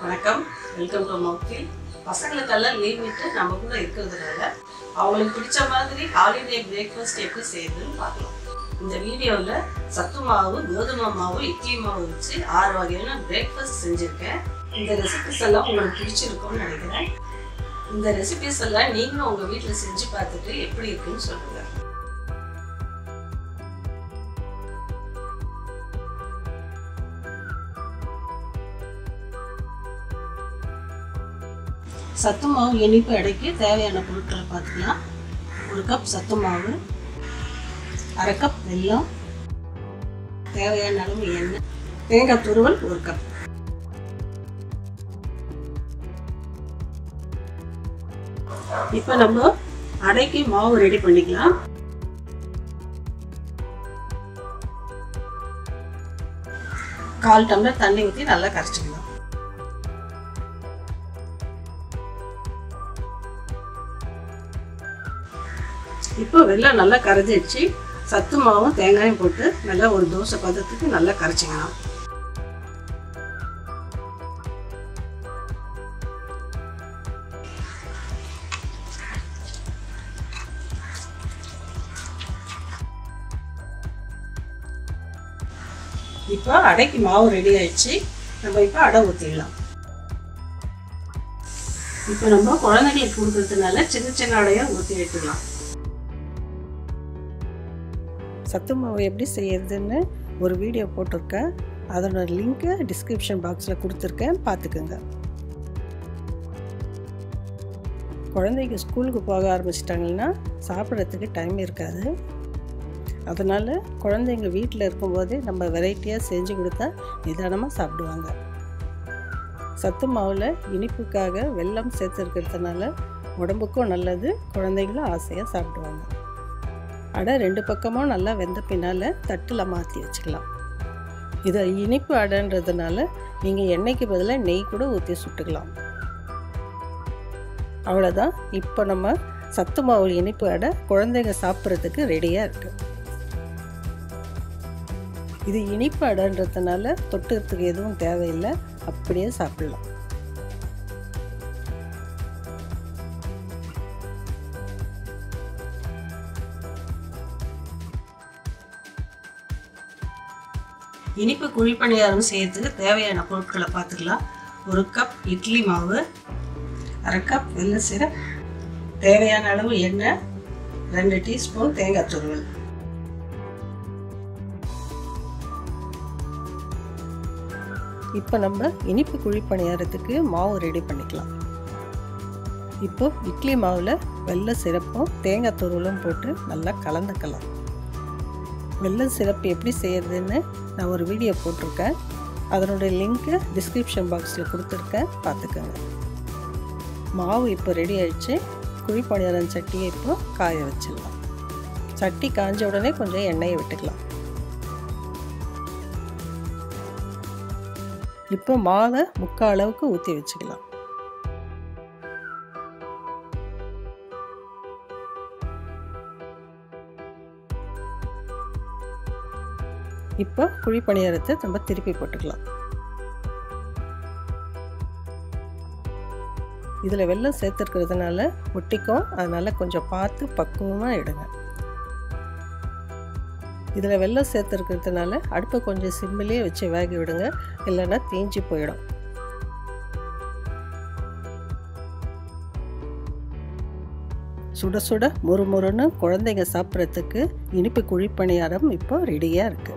வணக்கம் welcome to மௌத்தில் பசங்களுக்கெல்லாம் leave விட்டு நம்ம கூட இருக்கிறதுனால அவங்களுக்கு பிடிச்ச மாதிரி ஹாலிடே பிரேக்ஃபாஸ்ட் எப்படி செய்யறதுன்னு பார்க்கலாம் இந்த வீடியோவில் சத்து மாவு கோதுமை மாவு இட்லி மாவு வச்சு ஆறு வகையான பிரேக்ஃபாஸ்ட் செஞ்சுருக்கேன் இந்த ரெசிபிஸ் எல்லாம் உங்களுக்கு பிடிச்சிருக்கும்னு நினைக்கிறேன் இந்த ரெசிபிஸ் எல்லாம் நீங்களும் உங்கள் வீட்டில் செஞ்சு பார்த்துட்டு எப்படி இருக்குன்னு சொல்லுங்கள் சத்து மாவு இனிப்பு அடைக்கு தேவையான பொருட்களை பார்த்துக்கலாம் ஒரு கப் சத்து மாவு அரை கப் வெல்லம் தேவையான அளவு எண்ணெய் தேங்காய் துருவல் ஒரு கப் இப்போ நம்ம அடைக்கு மாவு ரெடி பண்ணிக்கலாம் கால் டம்ளர் தண்ணி ஊற்றி நல்லா கரைச்சிக்கலாம் இப்போ வெள்ளம் நல்லா கரைஞ்சிடுச்சு சத்து மாவும் தேங்காயும் போட்டு நல்லா ஒரு தோசை பதத்துக்கு நல்லா கரைச்சிக்கலாம் இப்போ அடைக்கு மாவு ரெடி ஆயிடுச்சு நம்ம இப்போ அடை ஊற்றிடலாம் இப்போ நம்ம குழந்தைங்களுக்கு கொடுக்கறதுனால சின்ன சின்ன அடையாக ஊற்றி வைக்கலாம் சத்து மாவு எப்படி செய்யறதுன்னு ஒரு வீடியோ போட்டிருக்கேன் அதோட லிங்க்கை டிஸ்கிரிப்ஷன் பாக்ஸில் கொடுத்துருக்கேன் பார்த்துக்குங்க குழந்தைங்க ஸ்கூலுக்கு போக ஆரம்பிச்சிட்டாங்கன்னா சாப்பிட்றதுக்கு டைம் இருக்காது அதனால் குழந்தைங்க வீட்டில் இருக்கும்போதே நம்ம வெரைட்டியாக செஞ்சு கொடுத்தா நிதானமாக சாப்பிடுவாங்க சத்து மாவில் இனிப்புக்காக வெல்லம் சேர்த்துருக்கிறதுனால உடம்புக்கும் நல்லது குழந்தைங்களும் ஆசையாக சாப்பிடுவாங்க அடை ரெண்டு பக்கமும் நல்லா வெந்த பின்னால் தட்டில் மாற்றி வச்சுக்கலாம் இதை இனிப்பு அடைன்றதுனால நீங்கள் எண்ணெய்க்கு பதிலாக நெய் கூட ஊற்றி சுட்டுக்கலாம் அவ்வளோதான் இப்போ நம்ம சத்து மாவு இனிப்பு அடை குழந்தைங்க சாப்பிட்றதுக்கு ரெடியாக இருக்குது இது இனிப்பு அடைன்றதுனால தொட்டுறதுக்கு எதுவும் தேவையில்லை அப்படியே சாப்பிடலாம் இனிப்பு குழிப்பணியாரம் செய்யறதுக்கு தேவையான பொருட்களை பார்த்துக்கலாம் ஒரு கப் இட்லி மாவு அரை கப் வெள்ளை சிரப் தேவையான அளவு எண்ணெய் ரெண்டு டீஸ்பூன் தேங்காய் துருவல் இப்போ நம்ம இனிப்பு குழி பணியாரத்துக்கு மாவு ரெடி பண்ணிக்கலாம் இப்போ இட்லி மாவில் வெள்ளை சிரப்பும் தேங்காய் துருவலும் போட்டு நல்லா கலந்துக்கலாம் வெள்ளை சிரப்பு எப்படி செய்யறதுன்னு நான் ஒரு வீடியோ போட்டிருக்கேன் அதனுடைய லிங்க்கு டிஸ்கிரிப்ஷன் பாக்ஸில் கொடுத்துருக்கேன் பார்த்துக்கோங்க மாவு இப்போ ரெடி ஆயிடுச்சு குழிப்பணியாரம் சட்டியை இப்போ காய வச்சிடலாம் சட்டி காஞ்ச உடனே கொஞ்சம் எண்ணெயை விட்டுக்கலாம் இப்போ மாவை முக்கால் அளவுக்கு ஊற்றி வச்சுக்கலாம் இப்போ குழி பணியாரத்தை நம்ம திருப்பி போட்டுக்கலாம் இதில் வெள்ளம் சேர்த்துருக்கிறதுனால ஒட்டிக்கும் அதனால் கொஞ்சம் பார்த்து பக்குவமாக எடுங்க இதில் வெள்ளம் சேர்த்துருக்கிறதுனால அடுப்பை கொஞ்சம் சிம்மிலே வச்சு வேக விடுங்க இல்லைன்னா தீஞ்சு போயிடும் சுட சுட முறுமுறுன்னு குழந்தைங்க சாப்பிட்றதுக்கு இனிப்பு குழிப்பணியாரம் இப்போ ரெடியாக இருக்குது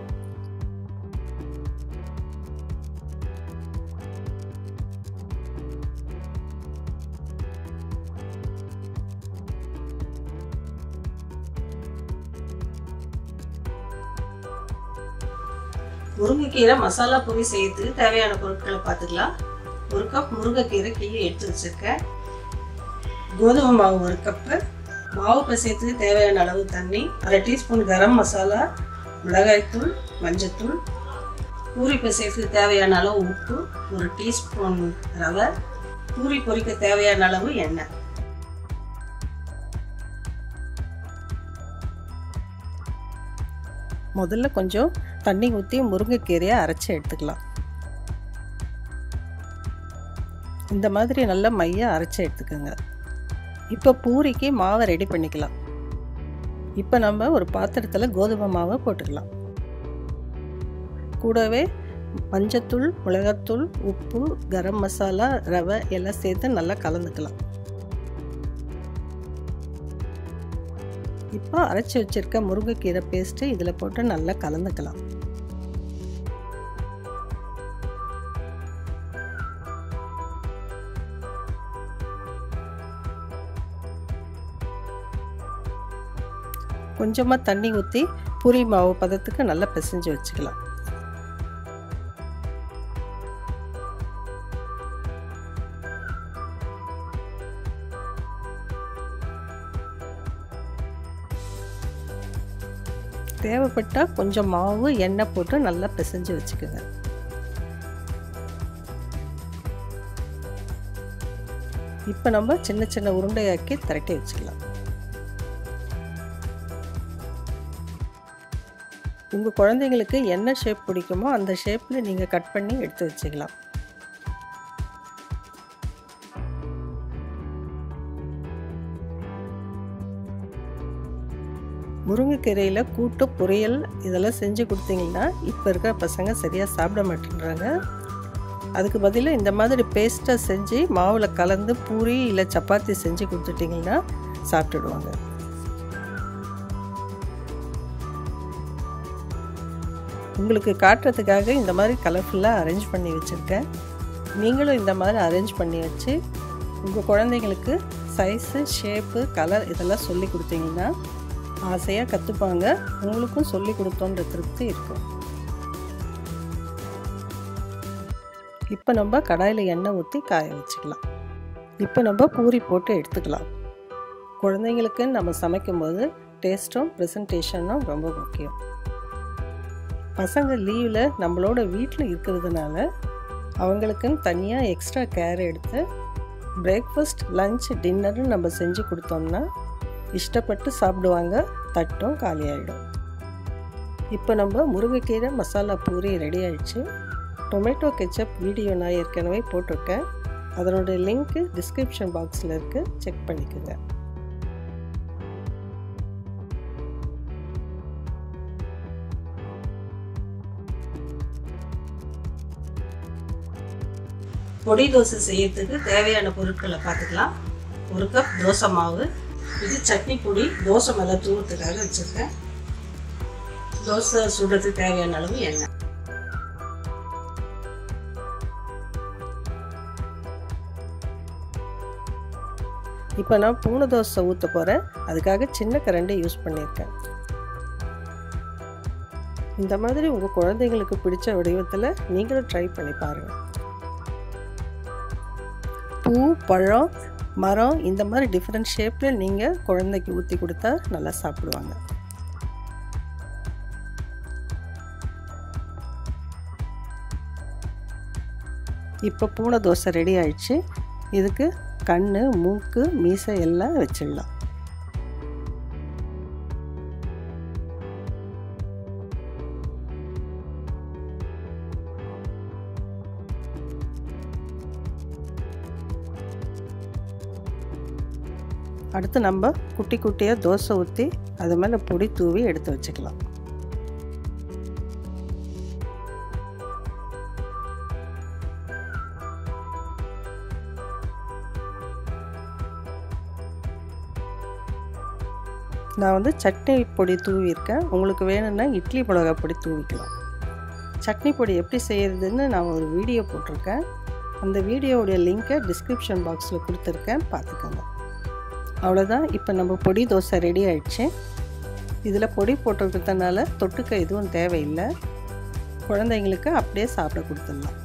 முருங்கைக்கீரை மசாலா பொரி செய்யறதுக்கு தேவையான பொருட்களை பார்த்துக்கலாம் ஒரு கப் முருங்கைக்கீரை கீழே எடுத்து வச்சுருக்கேன் கோதுமை மாவு ஒரு கப்பு மாவு பிசையத்துக்கு தேவையான அளவு தண்ணி அரை டீஸ்பூன் கரம் மசாலா மிளகாய்த்தூள் மஞ்சத்தூள் பூரி பிசையத்துக்கு தேவையான அளவு உப்பு ஒரு டீஸ்பூன் ரவை பூரி பொரிக்க தேவையான அளவு எண்ணெய் முதல்ல கொஞ்சம் தண்ணி ஊற்றி முருங்கைக்கீரையை அரைச்சி எடுத்துக்கலாம் இந்த மாதிரி நல்லா மையாக அரைச்சி எடுத்துக்கோங்க இப்போ பூரிக்கு மாவை ரெடி பண்ணிக்கலாம் இப்போ நம்ம ஒரு பாத்திரத்தில் கோதுமை மாவை போட்டுக்கலாம் கூடவே மஞ்சத்தூள் மிளகாத்தூள் உப்பு கரம் மசாலா ரவை எல்லாம் சேர்த்து நல்லா கலந்துக்கலாம் இப்போ அரைச்சி வச்சுருக்க முருங்கைக்கீரை பேஸ்ட்டு இதில் போட்டு நல்லா கலந்துக்கலாம் கொஞ்சமாக தண்ணி ஊற்றி பூரி மாவு பதத்துக்கு நல்லா பிசைஞ்சு வச்சுக்கலாம் தேவைப்பட்டால் கொஞ்சம் மாவு எண்ணெய் போட்டு நல்லா பிசைஞ்சு வச்சுக்கோங்க இப்போ நம்ம சின்ன சின்ன உருண்டையாக்கி திரட்டி வச்சுக்கலாம் உங்கள் குழந்தைங்களுக்கு என்ன ஷேப் பிடிக்குமோ அந்த ஷேப்பில் நீங்கள் கட் பண்ணி எடுத்து வச்சுக்கலாம் முருங்கைக்கீரையில் கூட்டு பொரியல் இதெல்லாம் செஞ்சு கொடுத்தீங்கன்னா இப்போ இருக்கிற பசங்க சரியாக சாப்பிட மாட்டேன்றாங்க அதுக்கு பதிலாக இந்த மாதிரி பேஸ்ட்டை செஞ்சு மாவில் கலந்து பூரி இல்லை சப்பாத்தி செஞ்சு கொடுத்துட்டிங்கன்னா சாப்பிட்டுடுவாங்க உங்களுக்கு காட்டுறதுக்காக இந்த மாதிரி கலர்ஃபுல்லாக அரேஞ்ச் பண்ணி வச்சுருக்கேன் நீங்களும் இந்த மாதிரி அரேஞ்ச் பண்ணி வச்சு உங்கள் குழந்தைங்களுக்கு சைஸு ஷேப்பு கலர் இதெல்லாம் சொல்லி கொடுத்தீங்கன்னா ஆசையாக கற்றுப்பாங்க உங்களுக்கும் சொல்லி கொடுத்தோன்ற திருப்தி இருக்கும் இப்போ நம்ம கடாயில் எண்ணெய் ஊற்றி காய வச்சுக்கலாம் இப்போ நம்ம பூரி போட்டு எடுத்துக்கலாம் குழந்தைங்களுக்கு நம்ம சமைக்கும்போது டேஸ்ட்டும் ப்ரெசன்டேஷனும் ரொம்ப முக்கியம் பசங்க லீவில் நம்மளோட வீட்டில் இருக்கிறதுனால அவங்களுக்குன்னு தனியாக எக்ஸ்ட்ரா கேர் எடுத்து பிரேக்ஃபாஸ்ட் லஞ்ச் டின்னர்னு நம்ம செஞ்சு கொடுத்தோம்னா இஷ்டப்பட்டு சாப்பிடுவாங்க தட்டும் காலியாகிடும் இப்போ நம்ம முருங்கைக்கீரை மசாலா பூரி ரெடி ஆயிடுச்சு டொமேட்டோ கெச்சப் வீடியோ நான் ஏற்கனவே போட்டிருக்கேன் அதனோட லிங்க்கு டிஸ்கிரிப்ஷன் பாக்ஸில் இருக்குது செக் பண்ணிக்கோங்க பொடி தோசை செய்யறதுக்கு தேவையான பொருட்களை பார்த்துக்கலாம் ஒரு கப் தோசை மாவு இது சட்னி பொடி தோசை மேலே தூவத்துக்காக வச்சுருக்கேன் தோசை சுடுறதுக்கு தேவையான அளவு எண்ணெய் இப்போ நான் பூனை தோசை ஊற்ற போகிறேன் அதுக்காக சின்ன கரண்டி யூஸ் பண்ணியிருக்கேன் இந்த மாதிரி உங்கள் குழந்தைங்களுக்கு பிடிச்ச வடிவத்தில் நீங்களும் ட்ரை பண்ணி பாருங்கள் பூ பழம் மரம் இந்த மாதிரி டிஃப்ரெண்ட் ஷேப்பில் நீங்கள் குழந்தைக்கு ஊற்றி கொடுத்தா நல்லா சாப்பிடுவாங்க இப்போ பூனை தோசை ரெடி ஆயிடுச்சு இதுக்கு கண் மூக்கு மீசை எல்லாம் வச்சிடலாம் அடுத்து நம்ம குட்டி குட்டியாக தோசை ஊற்றி அது மேலே பொடி தூவி எடுத்து வச்சுக்கலாம் நான் வந்து சட்னி பொடி தூவியிருக்கேன் உங்களுக்கு வேணும்னா இட்லி மிளகா பொடி தூவிக்கலாம் சட்னி பொடி எப்படி செய்கிறதுன்னு நான் ஒரு வீடியோ போட்டிருக்கேன் அந்த வீடியோவுடைய லிங்க்கை டிஸ்கிரிப்ஷன் பாக்ஸில் கொடுத்துருக்கேன் பார்த்துக்கோங்க அவ்வளோதான் இப்போ நம்ம பொடி தோசை ரெடி ஆயிடுச்சு இதில் பொடி போட்டிருக்கிறதுனால தொட்டுக்க எதுவும் தேவையில்லை குழந்தைங்களுக்கு அப்படியே சாப்பிட கொடுத்துடலாம்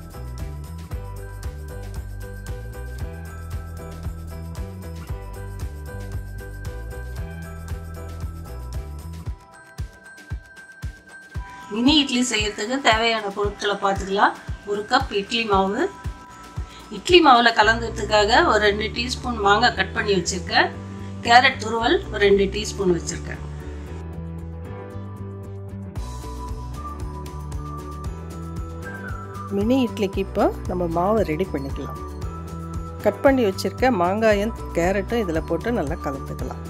மினி இட்லி செய்யறதுக்கு தேவையான பொருட்களை பார்த்துக்கலாம் ஒரு கப் இட்லி மாவு இட்லி மாவில் கலந்துறதுக்காக ஒரு ரெண்டு டீஸ்பூன் மாங்காய் கட் பண்ணி வச்சுருக்கேன் கேரட் துருவல் ஒரு ரெண்டு டீஸ்பூன் வச்சுருக்கேன் மினி இட்லிக்கு இப்போ நம்ம மாவை ரெடி பண்ணிக்கலாம் கட் பண்ணி வச்சுருக்க மாங்காயும் கேரட்டும் இதில் போட்டு நல்லா கலந்துக்கலாம்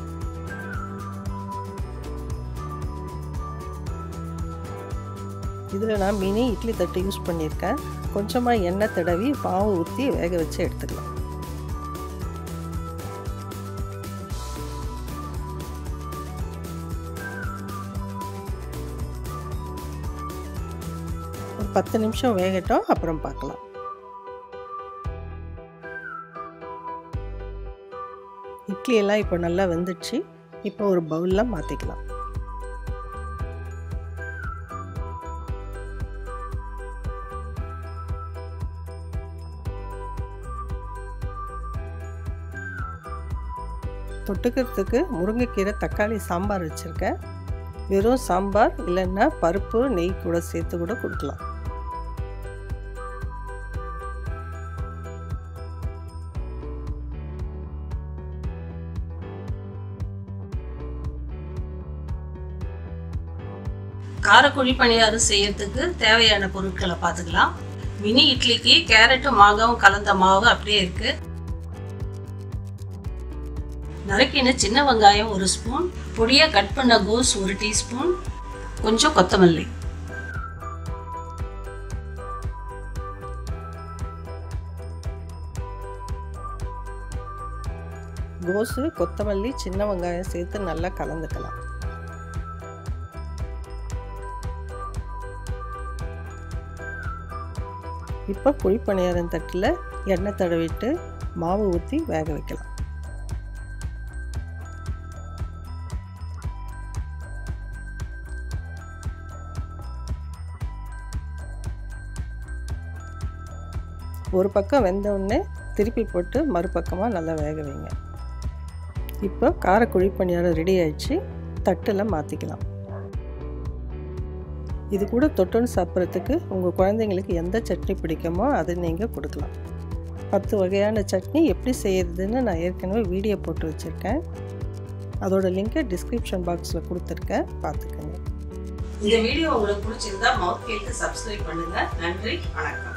இதில் நான் மினி இட்லி தட்டு யூஸ் பண்ணியிருக்கேன் கொஞ்சமாக எண்ணெய் தடவி மாவு ஊற்றி வேக வச்சு எடுத்துக்கலாம் ஒரு பத்து நிமிஷம் வேகட்டும் அப்புறம் பார்க்கலாம் இட்லி எல்லாம் இப்போ நல்லா வெந்துடுச்சு இப்போ ஒரு பவுலில் மாற்றிக்கலாம் தொட்டுக்கிறதுக்கு முருங்கைக்கீரை தக்காளி சாம்பார் வச்சுருக்கேன் வெறும் சாம்பார் இல்லைன்னா பருப்பு நெய் கூட சேர்த்து கூட கொடுக்கலாம் காரக்குழி பணியாரம் செய்யறதுக்கு தேவையான பொருட்களை பார்த்துக்கலாம் மினி இட்லிக்கு கேரட்டும் மாங்காவும் கலந்த மாவு அப்படியே இருக்கு நறுக்கின சின்ன வெங்காயம் ஒரு ஸ்பூன் பொடியாக கட் பண்ண கோஸ் ஒரு டீஸ்பூன் கொஞ்சம் கொத்தமல்லி கோஸு கொத்தமல்லி சின்ன வெங்காயம் சேர்த்து நல்லா கலந்துக்கலாம் இப்போ குழிப்பணியாரம் தட்டில் எண்ணெய் தடவிட்டு மாவு ஊற்றி வேக வைக்கலாம் ஒரு பக்கம் வெந்த உடனே திருப்பி போட்டு மறுபக்கமாக நல்லா வேக வைங்க இப்போ காரக்குழி பணியாரம் ரெடி ஆயிடுச்சு தட்டில் மாற்றிக்கலாம் இது கூட தொட்டுன்னு சாப்பிட்றதுக்கு உங்கள் குழந்தைங்களுக்கு எந்த சட்னி பிடிக்குமோ அதை நீங்கள் கொடுக்கலாம் பத்து வகையான சட்னி எப்படி செய்யறதுன்னு நான் ஏற்கனவே வீடியோ போட்டு வச்சுருக்கேன் அதோட லிங்கை டிஸ்கிரிப்ஷன் பாக்ஸில் கொடுத்துருக்கேன் பார்த்துக்கோங்க இந்த வீடியோ உங்களுக்கு பிடிச்சிருந்தா மவுத் கேட்டு சப்ஸ்கிரைப் பண்ணுங்க நன்றி வணக்கம்